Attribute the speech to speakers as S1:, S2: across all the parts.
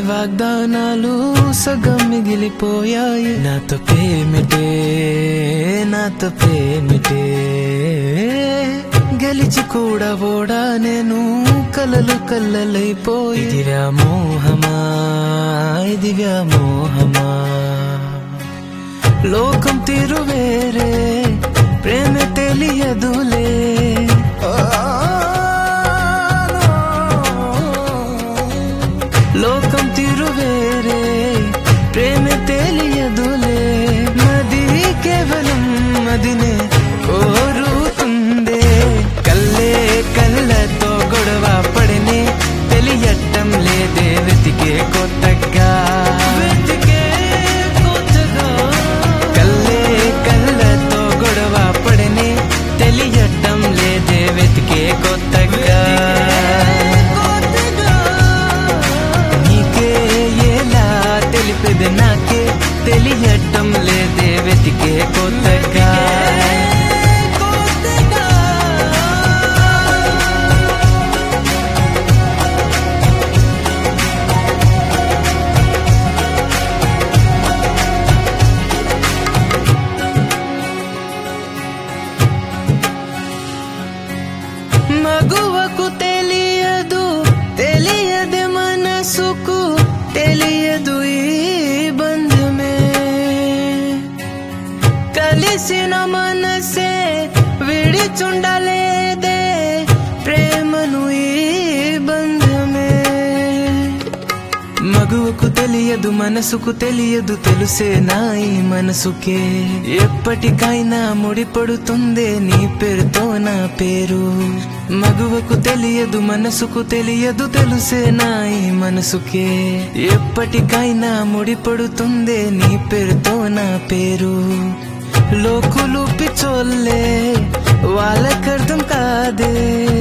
S1: వాగ్దానాలు సగం మిగిలిపోయాయి నాతో పేమిటే నాతో పేమిటే గెలిచి కూడా ఓడా నేను కలలు కల్లలైపోయి ఇది వ్యామోహమా ఇది వ్యామోహమా లోకం తీరు వేరే ప్రేమ తెలియదులే లోకం తీరు వేరే ప్రేమ తెలియదులే మది కేవలం మదినే కోరుతుందే కల్లే కళ్ళతో గొడవ పడనే తెలియటం లేదే వెతికే కొత్తగా వెతికే కొత్తగా కల్లే కళ్ళతో గొడవ పడనే తెలియటం లేదే వెతికే కొత్తగా నీకే ఎలా తెలిపేది నాకే తెలియటం లేదే వెతికే కొత్తగా మగువకు తెలియదు తెలియదు మనసుకు తెలియదు ఈ బంధమే కలిసిన మనసే విడిచుండలేదే ప్రేమను ఈ బంధమే మగువకు తెలియదు మనసుకు తెలియదు తెలుసే నా ఈ మనసుకే ఎప్పటికైనా ముడిపడుతుందే నీ పేరుతో నా పేరు మగువకు తెలియదు మనసుకు తెలియదు తెలుసే నా ఈ మనసుకే ఎప్పటికైనా ముడిపడుతుందే నీ పేరుతో నా పేరు లోకులు పిచ్చోల్లే వాళ్ళకర్థం కాదే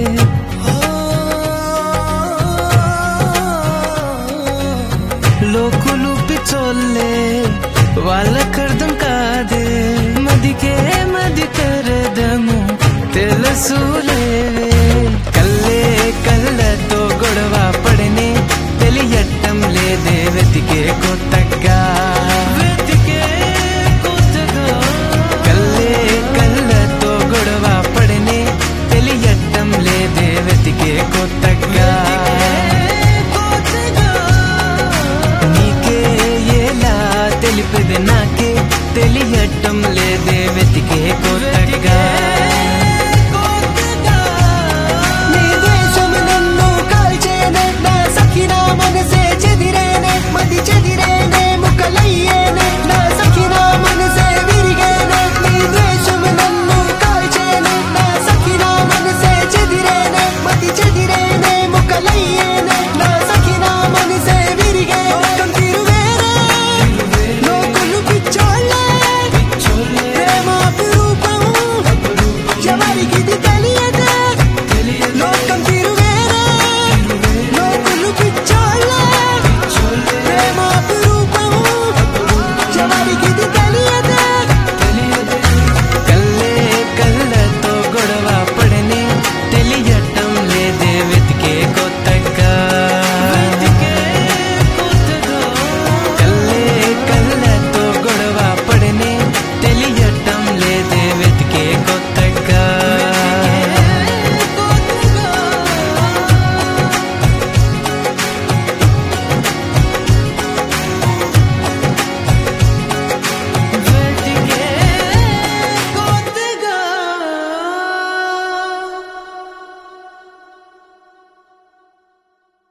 S1: లోకులు పిచ్చోల్లే వాళ్ళకర్థం కాదే మదికే మది కరదము తెలుసు